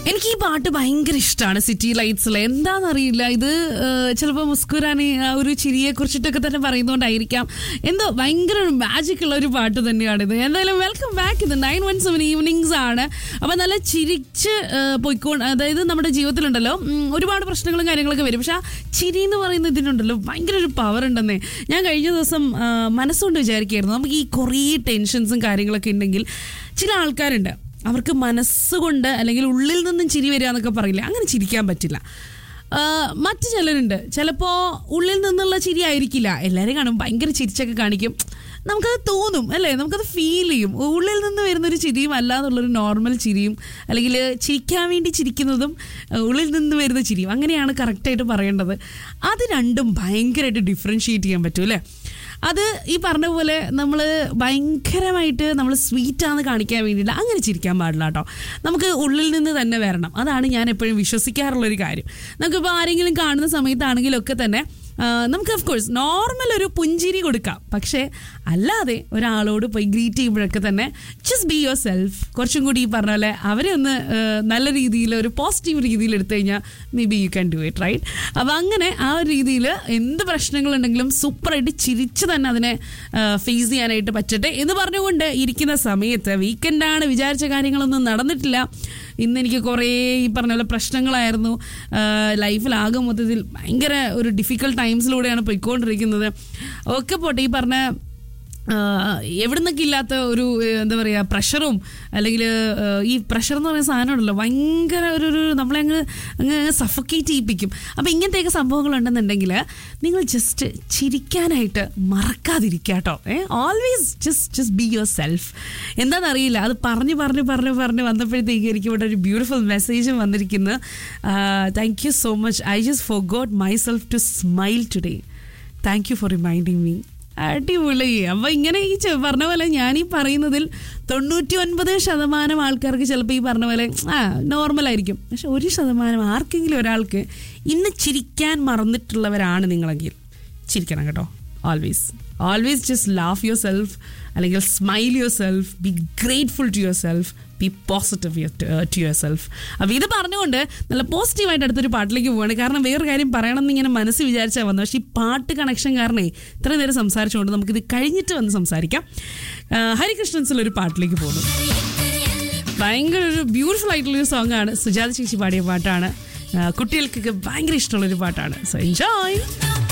എനിക്ക് ഈ പാട്ട് ഭയങ്കര ഇഷ്ടമാണ് സിറ്റി ലൈറ്റ്സിൽ എന്താണെന്നറിയില്ല ഇത് ചിലപ്പോൾ മുസ്കുരാനി ആ ഒരു ചിരിയെ കുറിച്ചിട്ടൊക്കെ തന്നെ പറയുന്നതുകൊണ്ടായിരിക്കാം എന്തോ ഭയങ്കര ഒരു മാജിക് ഉള്ള ഒരു പാട്ട് തന്നെയാണിത് എന്തായാലും വെൽക്കം ബാക്ക് ഇത് നയൻ വൺ സെവൻ ഈവനിങ്സ് ആണ് അപ്പം നല്ല ചിരിച്ച് ആ, പോയിക്കോണ്ട് അതായത് നമ്മുടെ ജീവിതത്തിലുണ്ടല്ലോ ഉം, ഒരുപാട് പ്രശ്നങ്ങളും കാര്യങ്ങളൊക്കെ വരും പക്ഷെ ആ ചിരി എന്ന് പറയുന്ന ഇതിനുണ്ടല്ലോ ഭയങ്കര ഒരു പവർ ഉണ്ടെന്നേ ഞാൻ കഴിഞ്ഞ ദിവസം ആ, മനസ്സുകൊണ്ട് വിചാരിക്കുകയായിരുന്നു നമുക്ക് ഈ കുറേ ടെൻഷൻസും കാര്യങ്ങളൊക്കെ ഉണ്ടെങ്കിൽ ചില ആൾക്കാരുണ്ട് അവർക്ക് മനസ്സുകൊണ്ട് അല്ലെങ്കിൽ ഉള്ളിൽ നിന്നും ചിരി വരിക എന്നൊക്കെ പറയില്ല അങ്ങനെ ചിരിക്കാൻ പറ്റില്ല ആ, മറ്റു ചിലരുണ്ട് ചിലപ്പോൾ ഉള്ളിൽ നിന്നുള്ള ചിരി ആയിരിക്കില്ല എല്ലാവരും കാണും ഭയങ്കര ചിരിച്ചൊക്കെ കാണിക്കും നമുക്കത് തോന്നും അല്ലേ നമുക്കത് ഫീൽ ചെയ്യും ഉള്ളിൽ നിന്ന് വരുന്നൊരു ചിരിയും അല്ലാന്നുള്ളൊരു നോർമൽ ചിരിയും അല്ലെങ്കിൽ ചിരിക്കാൻ വേണ്ടി ചിരിക്കുന്നതും ആ, ഉള്ളിൽ നിന്ന് വരുന്ന ചിരിയും അങ്ങനെയാണ് കറക്റ്റായിട്ട് പറയേണ്ടത് അത് രണ്ടും ഭയങ്കരമായിട്ട് ഡിഫറൻഷിയേറ്റ് ചെയ്യാൻ പറ്റും അല്ലേ അത് ഈ പറഞ്ഞ പോലെ നമ്മൾ ഭയങ്കരമായിട്ട് നമ്മൾ സ്വീറ്റാന്ന് കാണിക്കാൻ വേണ്ടിയിട്ട് അങ്ങനെ ചിരിക്കാൻ പാടില്ല കേട്ടോ നമുക്ക് ഉള്ളിൽ നിന്ന് തന്നെ വരണം അതാണ് ഞാൻ എപ്പോഴും വിശ്വസിക്കാറുള്ളൊരു കാര്യം നമുക്കിപ്പോൾ ആരെങ്കിലും കാണുന്ന സമയത്താണെങ്കിലൊക്കെ തന്നെ ആ, നമുക്ക് ഓഫ് കോഴ്സ് നോർമൽ ഒരു പുഞ്ചിരി കൊടുക്കാം പക്ഷേ അല്ലാതെ ഒരാളോട് പോയി ഗ്രീറ്റ് ചെയ്യുമ്പോഴൊക്കെ തന്നെ ജസ്റ്റ് ബി യുവർ സെൽഫ് കുറച്ചും കൂടി ഈ പറഞ്ഞ പോലെ അവരെ ഒന്ന് ആ, നല്ല രീതിയിൽ ഒരു പോസിറ്റീവ് രീതിയിൽ എടുത്തു കഴിഞ്ഞാൽ may be you can do it right അപ്പോൾ അങ്ങനെ ആ ഒരു രീതിയിൽ എന്ത് പ്രശ്നങ്ങളുണ്ടെങ്കിലും സൂപ്പറായിട്ട് ചിരിച്ച് തന്നെ അതിനെ ഫേസ് ചെയ്യാനായിട്ട് പറ്റട്ടെ എന്ന് പറഞ്ഞുകൊണ്ട് ഇരിക്കുന്ന സമയത്ത് വീക്കെൻഡാണ് വിചാരിച്ച കാര്യങ്ങളൊന്നും നടന്നിട്ടില്ല ഇന്ന് എനിക്ക് കുറേ ഈ പറഞ്ഞ പോലെ പ്രശ്നങ്ങളായിരുന്നു ലൈഫിലാകെ മൊത്തത്തിൽ ഭയങ്കര ഒരു ഡിഫിക്കൽട്ട് ടൈംസിലൂടെയാണ് പോയിക്കൊണ്ടിരിക്കുന്നത് ഒക്കെ പോട്ടെ ഈ പറഞ്ഞ എവിടെ നിന്നൊക്കെ ഇല്ലാത്ത ഒരു ഏഹ്, എന്താ പറയുക പ്രഷറും അല്ലെങ്കിൽ ഈ പ്രഷർ എന്ന് പറയുന്ന സാധനം ഉണ്ടല്ലോ ഭയങ്കര ഒരു ഒരു നമ്മളെ അങ്ങ് അങ്ങ് സഫക്കേറ്റ് ചെയ്യിപ്പിക്കും അപ്പോൾ ഇങ്ങനത്തെയൊക്കെ സംഭവങ്ങൾ ഉണ്ടെന്നുണ്ടെങ്കിൽ നിങ്ങൾ ജസ്റ്റ് ചിരിക്കാനായിട്ട് മറക്കാതിരിക്കുക കേട്ടോ a always just just be your self എന്താണെന്നറിയില്ല അത് പറഞ്ഞ് പറഞ്ഞ് പറഞ്ഞ് പറഞ്ഞ് വന്നപ്പോഴത്തേക്ക് എനിക്ക് ഇവിടെ ഒരു ബ്യൂട്ടിഫുൾ മെസ്സേജും വന്നിരിക്കുന്നു thank you so much I just for god my self to smile today thank you for reminding me അടിപൊളി അപ്പൊ ഇങ്ങനെ ഈ ചെ- പറഞ്ഞ പോലെ ഞാൻ ഈ പറയുന്നതിൽ തൊണ്ണൂറ്റി ഒൻപത് ശതമാനം ആൾക്കാർക്ക് ചിലപ്പോൾ ഈ പറഞ്ഞ പോലെ ആ നോർമൽ ആയിരിക്കും പക്ഷെ ഒരു ശതമാനം ആർക്കെങ്കിലും ഒരാൾക്ക് ഇന്ന് ചിരിക്കാൻ മറന്നിട്ടുള്ളവരാണ് നിങ്ങളെങ്കിൽ ചിരിക്കണം കേട്ടോ always always just laugh your self അല്ലെങ്കിൽ smile your self be grateful to your self be positive to your self അപ്പോൾ ഇത് പറഞ്ഞുകൊണ്ട് നല്ല പോസിറ്റീവായിട്ട് അടുത്തൊരു പാട്ടിലേക്ക് പോവാണ് കാരണം വേറൊരു കാര്യം പറയണം എന്ന് ഇങ്ങനെ മനസ്സ് വിചാരിച്ചാൽ വന്നു പക്ഷേ ഈ പാട്ട് കണക്ഷൻ കാരണേ ഇത്ര നേരം സംസാരിച്ചുകൊണ്ട് നമുക്കിത് കഴിഞ്ഞിട്ട് വന്ന് സംസാരിക്കാം ആ, ഹരികൃഷ്ണൻസിൽ ഒരു പാട്ടിലേക്ക് പോകുന്നു ഭയങ്കര ഒരു ബ്യൂട്ടിഫുൾ ആയിട്ടുള്ളൊരു സോങ് ആണ് സുജാത ചേച്ചി പാടിയ പാട്ടാണ് ആ, കുട്ടികൾക്കൊക്കെ ഭയങ്കര ഇഷ്ടമുള്ളൊരു പാട്ടാണ് സോ എൻജോയ്